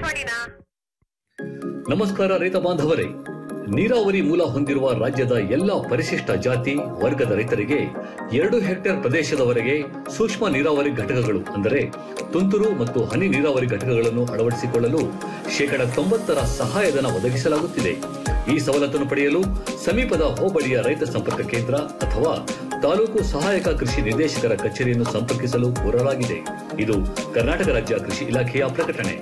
ಮಾಡಿನಾ ನಮಸ್ಕಾರ ರೈತ ಬಾಂಧವರೇ ನೀರಾವರಿ ಮೂಲ ಹೊಂದಿರುವ ರಾಜ್ಯದ ಎಲ್ಲಾ ಪರಿಶಿಷ್ಟ ಜಾತಿ ವರ್ಗದ ರೈತರಿಗೆ ಎರಡು ಹೆಕ್ಟೇರ್ ಪ್ರದೇಶದವರೆಗೆ ಸೂಕ್ಷ್ಮ ನೀರಾವರಿ ಘಟಕಗಳು ಅಂದರೆ ತುಂತುರು ಮತ್ತು ಹನಿ ನೀರಾವರಿ ಘಟಕಗಳನ್ನು ಅಳವಡಿಸಿಕೊಳ್ಳಲು ಶೇಕಡ ತೊಂಬತ್ತರ ಸಹಾಯಧನ ಒದಗಿಸಲಾಗುತ್ತಿದೆ ಈ ಸವಲತ್ತನ್ನು ಪಡೆಯಲು ಸಮೀಪದ ಹೋಬಳಿಯ ರೈತ ಸಂಪರ್ಕ ಕೇಂದ್ರ ಅಥವಾ ತಾಲೂಕು ಸಹಾಯಕ ಕೃಷಿ ನಿರ್ದೇಶಕರ ಕಚೇರಿಯನ್ನು ಸಂಪರ್ಕಿಸಲು ಕೋರಲಾಗಿದೆ ಇದು ಕರ್ನಾಟಕ ರಾಜ್ಯ ಕೃಷಿ ಇಲಾಖೆಯ ಪ್ರಕಟಣೆ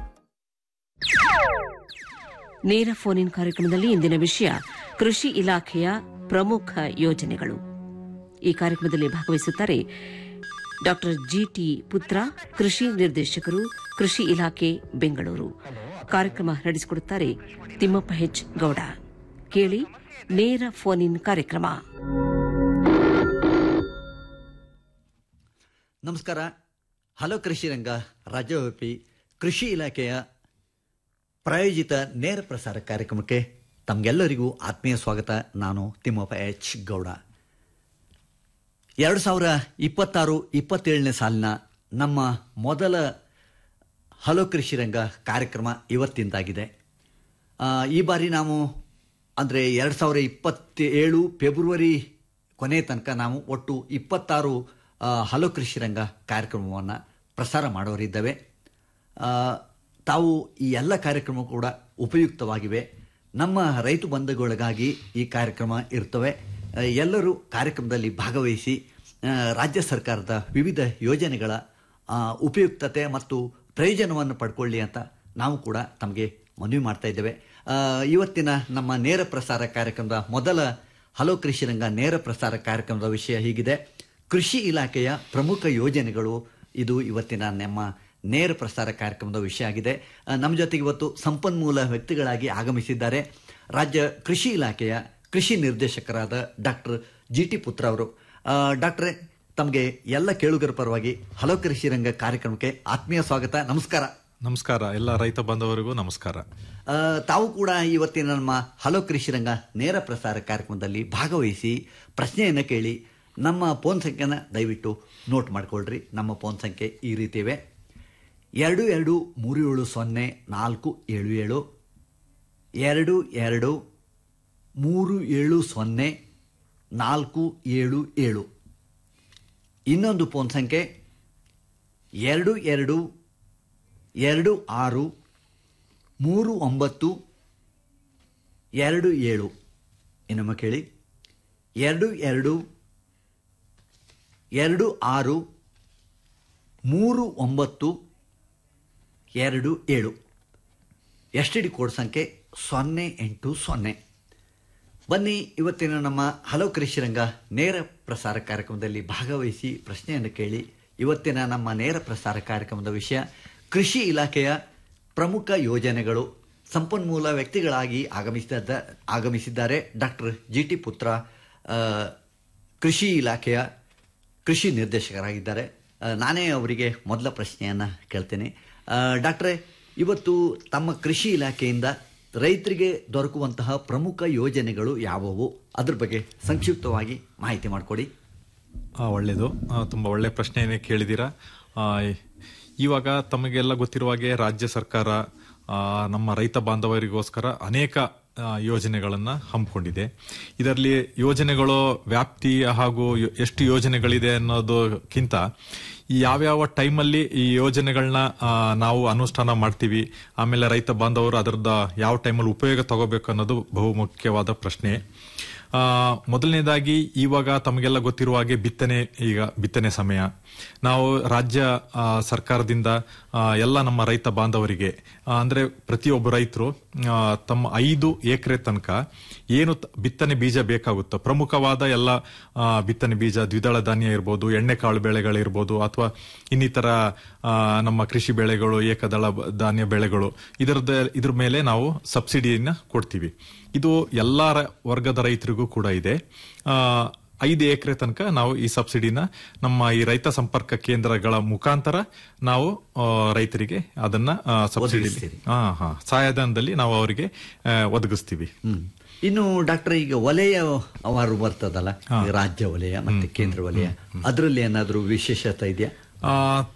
ನೇರ ಫೋನ್ ಇನ್ ಕಾರ್ಯಕ್ರಮದಲ್ಲಿ ಇಂದಿನ ವಿಷಯ ಕೃಷಿ ಇಲಾಖೆಯ ಪ್ರಮುಖ ಯೋಜನೆಗಳು ಈ ಕಾರ್ಯಕ್ರಮದಲ್ಲಿ ಭಾಗವಹಿಸುತ್ತಾರೆ ಡಾ ಜಿಟಿ ಪುತ್ರ ಕೃಷಿ ನಿರ್ದೇಶಕರು ಕೃಷಿ ಇಲಾಖೆ ಬೆಂಗಳೂರು ಕಾರ್ಯಕ್ರಮ ನಡೆಸಿಕೊಡುತ್ತಾರೆ ತಿಮ್ಮಪ್ಪ ಹೆಚ್ ಗೌಡ ಕೇಳಿ ನೇರ ಫೋನ್ ಇನ್ ಕಾರ್ಯಕ್ರಮ ನಮಸ್ಕಾರ ಹಲೋ ಕೃಷಿ ರಂಗ ರಾಜ್ಯವ್ಯಾಪಿ ಕೃಷಿ ಇಲಾಖೆಯ ಪ್ರಾಯೋಜಿತ ನೇರ ಪ್ರಸಾರ ಕಾರ್ಯಕ್ರಮಕ್ಕೆ ತಮಗೆಲ್ಲರಿಗೂ ಆತ್ಮೀಯ ಸ್ವಾಗತ ನಾನು ತಿಮ್ಮಪ್ಪ ಎಚ್ ಗೌಡ ಎರಡು ಸಾವಿರ ಇಪ್ಪತ್ತಾರು ಇಪ್ಪತ್ತೇಳನೇ ಸಾಲಿನ ನಮ್ಮ ಮೊದಲ ಹಲೋ ಕೃಷಿ ರಂಗ ಕಾರ್ಯಕ್ರಮ ಇವತ್ತಿಂದಾಗಿದೆ ಆ, ಈ ಬಾರಿ ನಾವು ಅಂದರೆ ಎರಡು ಸಾವಿರ ಇಪ್ಪತ್ತೇಳು ಫೆಬ್ರವರಿ ಕೊನೆ ತನಕ ನಾವು ಒಟ್ಟು ಇಪ್ಪತ್ತಾರು ಆ, ಹಲೋ ಕೃಷಿ ರಂಗ ಕಾರ್ಯಕ್ರಮವನ್ನು ಪ್ರಸಾರ ಮಾಡೋರಿದ್ದೇವೆ ಆ, ತಾವು ಈ ಎಲ್ಲ ಕಾರ್ಯಕ್ರಮ ಕೂಡ ಉಪಯುಕ್ತವಾಗಿವೆ ನಮ್ಮ ರೈತ ಬಂಧುಗಳಿಗಾಗಿ ಈ ಕಾರ್ಯಕ್ರಮ ಇರ್ತವೆ ಆ, ಎಲ್ಲರೂ ಕಾರ್ಯಕ್ರಮದಲ್ಲಿ ಭಾಗವಹಿಸಿ ಆ, ರಾಜ್ಯ ಸರ್ಕಾರದ ವಿವಿಧ ಯೋಜನೆಗಳ ಆ, ಉಪಯುಕ್ತತೆ ಮತ್ತು ಪ್ರಯೋಜನವನ್ನು ಪಡ್ಕೊಳ್ಳಿ ಅಂತ ನಾವು ಕೂಡ ತಮಗೆ ಮನವಿ ಮಾಡ್ತಾ ಇದ್ದೇವೆ ಆ, ಇವತ್ತಿನ ನಮ್ಮ ನೇರ ಪ್ರಸಾರ ಕಾರ್ಯಕ್ರಮದ ಮೊದಲ ಹಲೋ ಕೃಷಿ ರಂಗ ನೇರ ಪ್ರಸಾರ ಕಾರ್ಯಕ್ರಮದ ವಿಷಯ ಹೀಗಿದೆ ಕೃಷಿ ಇಲಾಖೆಯ ಪ್ರಮುಖ ಯೋಜನೆಗಳು ಇದು ಇವತ್ತಿನ ನಮ್ಮ ನೇರ ಪ್ರಸಾರ ಕಾರ್ಯಕ್ರಮದ ವಿಷಯ ಆಗಿದೆ ಆ, ನಮ್ಮ ಜೊತೆಗೆ ಇವತ್ತು ಸಂಪನ್ಮೂಲ ವ್ಯಕ್ತಿಗಳಾಗಿ ಆಗಮಿಸಿದ್ದಾರೆ ರಾಜ್ಯ ಕೃಷಿ ಇಲಾಖೆಯ ಕೃಷಿ ನಿರ್ದೇಶಕರಾದ ಡಾಕ್ಟರ್ ಜಿ ಟಿ ಪುತ್ರ ಅವರು ಆ, ಡಾಕ್ಟ್ರೇ ತಮಗೆ ಎಲ್ಲ ಕೇಳುಗರ ಪರವಾಗಿ ಹಲೋ ಕೃಷಿ ರಂಗ ಕಾರ್ಯಕ್ರಮಕ್ಕೆ ಆತ್ಮೀಯ ಸ್ವಾಗತ ನಮಸ್ಕಾರ ನಮಸ್ಕಾರ ಎಲ್ಲ ರೈತ ಬಾಂಧವರಿಗೂ ನಮಸ್ಕಾರ ಆ, ತಾವು ಕೂಡ ಇವತ್ತಿನ ನಮ್ಮ ಹಲೋ ಕೃಷಿ ರಂಗ ನೇರ ಪ್ರಸಾರ ಕಾರ್ಯಕ್ರಮದಲ್ಲಿ ಭಾಗವಹಿಸಿ ಪ್ರಶ್ನೆಯನ್ನು ಕೇಳಿ ನಮ್ಮ ಫೋನ್ ಸಂಖ್ಯೆನ ದಯವಿಟ್ಟು ನೋಟ್ ಮಾಡ್ಕೊಳ್ರಿ ನಮ್ಮ ಫೋನ್ ಸಂಖ್ಯೆ ಈ ರೀತಿ ಇವೆ ಎರಡು ಎರಡು ಮೂರು ಏಳು ಸೊನ್ನೆ ನಾಲ್ಕು ಏಳು ಏಳು ಎರಡು ಎರಡು ಮೂರು ಏಳು ಸೊನ್ನೆ ನಾಲ್ಕು ಏಳು ಏಳು ಇನ್ನೊಂದು ಫೋನ್ ಸಂಖ್ಯೆ ಎರಡು ಎರಡು ಎರಡು ಆರು ಮೂರು ಒಂಬತ್ತು ಎರಡು ಏಳು ಇನ್ನೊಮ್ಮೆ ಕೇಳಿ ಎರಡು ಎರಡು ಎರಡು ಆರು ಮೂರು ಒಂಬತ್ತು ಎರಡು ಏಳು ಎಸ್ ಟಿ ಡಿ ಕೋಡ್ ಸಂಖ್ಯೆ ಸೊನ್ನೆ ಎಂಟು ಸೊನ್ನೆ ಬನ್ನಿ ಇವತ್ತಿನ ನಮ್ಮ ಹಲೋ ಕೃಷಿ ರಂಗ ನೇರ ಪ್ರಸಾರ ಕಾರ್ಯಕ್ರಮದಲ್ಲಿ ಭಾಗವಹಿಸಿ ಪ್ರಶ್ನೆಯನ್ನು ಕೇಳಿ ಇವತ್ತಿನ ನಮ್ಮ ನೇರ ಪ್ರಸಾರ ಕಾರ್ಯಕ್ರಮದ ವಿಷಯ ಕೃಷಿ ಇಲಾಖೆಯ ಪ್ರಮುಖ ಯೋಜನೆಗಳು ಸಂಪನ್ಮೂಲ ವ್ಯಕ್ತಿಗಳಾಗಿ ಆಗಮಿಸಿದ ಆಗಮಿಸಿದ್ದಾರೆ ಡಾಕ್ಟರ್ ಜಿ ಟಿ ಪುತ್ರ ಆ, ಕೃಷಿ ಇಲಾಖೆಯ ಕೃಷಿ ನಿರ್ದೇಶಕರಾಗಿದ್ದಾರೆ ಆ, ನಾನೇ ಅವರಿಗೆ ಮೊದಲ ಪ್ರಶ್ನೆಯನ್ನು ಕೇಳ್ತೇನೆ ಆ, ಡಾಕ್ಟ್ರೇ ಇವತ್ತು ತಮ್ಮ ಕೃಷಿ ಇಲಾಖೆಯಿಂದ ರೈತರಿಗೆ ದೊರಕುವಂತಹ ಪ್ರಮುಖ ಯೋಜನೆಗಳು ಯಾವುವು ಅದ್ರ ಬಗ್ಗೆ ಸಂಕ್ಷಿಪ್ತವಾಗಿ ಮಾಹಿತಿ ಮಾಡಿಕೊಡಿ ಆ, ಒಳ್ಳೇದು ಆ, ತುಂಬಾ ಒಳ್ಳೆ ಪ್ರಶ್ನೆಯನ್ನೇ ಕೇಳಿದ್ದೀರಾ ಆ, ಇವಾಗ ತಮಗೆಲ್ಲ ಗೊತ್ತಿರುವ ಹಾಗೆ ರಾಜ್ಯ ಸರ್ಕಾರ ಆ, ನಮ್ಮ ರೈತ ಬಾಂಧವರಿಗೋಸ್ಕರ ಅನೇಕ ಆ, ಯೋಜನೆಗಳನ್ನ ಹಮ್ಮಿಕೊಂಡಿದೆ ಇದರಲ್ಲಿ ಯೋಜನೆಗಳು ವ್ಯಾಪ್ತಿ ಹಾಗೂ ಯೋ- ಎಷ್ಟು ಯೋಜನೆಗಳಿದೆ ಅನ್ನೋದಕ್ಕಿಂತ ಈ ಯಾವ್ಯಾವ ಟೈಮಲ್ಲಿ ಈ ಯೋಜನೆಗಳನ್ನ ನಾವು ಅನುಷ್ಠಾನ ಮಾಡ್ತೀವಿ ಆಮೇಲೆ ರೈತ ಬಾಂಧವರು ಅದರದ ಯಾವ ಟೈಮಲ್ಲಿ ಉಪಯೋಗ ತಗೋಬೇಕು ಅನ್ನೋದು ಬಹುಮುಖ್ಯವಾದ ಪ್ರಶ್ನೆ ಆ, ಮೊದಲನೇದಾಗಿ ಇವಾಗ ತಮಗೆಲ್ಲ ಗೊತ್ತಿರುವ ಹಾಗೆ ಬಿತ್ತನೆ ಈಗ ಬಿತ್ತನೆ ಸಮಯ ನಾವು ರಾಜ್ಯ ಆ, ಸರ್ಕಾರದಿಂದ ಆ, ಎಲ್ಲ ನಮ್ಮ ರೈತ ಬಾಂಧವರಿಗೆ ಆ, ಅಂದ್ರೆ ಪ್ರತಿಯೊಬ್ಬ ರೈತರು ಆ, ತಮ್ಮ ಐದು ಎಕರೆ ತನಕ ಏನು ತ- ಬಿತ್ತನೆ ಬೀಜ ಬೇಕಾಗುತ್ತೋ ಪ್ರಮುಖವಾದ ಎಲ್ಲ ಆ, ಬಿತ್ತನೆ ಬೀಜ ದ್ವಿದಳ ಧಾನ್ಯ ಇರ್ಬೋದು ಎಣ್ಣೆಕಾಳು ಬೆಳೆಗಳಿರ್ಬೋದು ಅಥವಾ ಇನ್ನಿತರ ಆ, ನಮ್ಮ ಕೃಷಿ ಬೆಳೆಗಳು ಏಕದಳ ಬ- ಧಾನ್ಯ ಬೆಳೆಗಳು ಇದರದ ಇದ್ರ ಮೇಲೆ ನಾವು ಸಬ್ಸಿಡಿಯನ್ನ ಕೊಡ್ತೀವಿ ಇದು ಎಲ್ಲಾ ರ- ವರ್ಗದ ರೈತರಿಗೂ ಕೂಡ ಇದೆ ಆ, ಐದು ಎಕರೆ ತನಕ ನಾವು ಈ ಸಬ್ಸಿಡಿನ ನಮ್ಮ ಈ ರೈತ ಸಂಪರ್ಕ ಕೇಂದ್ರಗಳ ಮುಖಾಂತರ ನಾವು ಆ, ರೈತರಿಗೆ ಅದನ್ನ ಆ, ಸಬ್ಸಿಡಿ ಒದಗಿಸ್ತೀರಿ. ಹಾ ಹಾ ಸಹಾಯಧನದಲ್ಲಿ ನಾವು ಅವರಿಗೆ ಆ, ಒದಗಿಸ್ತೀವಿ ಹ್ಮ್. ಇನ್ನು ಡಾಕ್ಟರ್ ಈಗ ವಲಯ ಅವಾರು ಬರ್ತದಲ್ಲ ಈ ರಾಜ್ಯ ವಲಯ ಮತ್ತೆ ಕೇಂದ್ರ ವಲಯ ಅದರಲ್ಲಿ ಏನಾದರೂ ವಿಶೇಷತೆ ಇದೆಯಾ ಆ,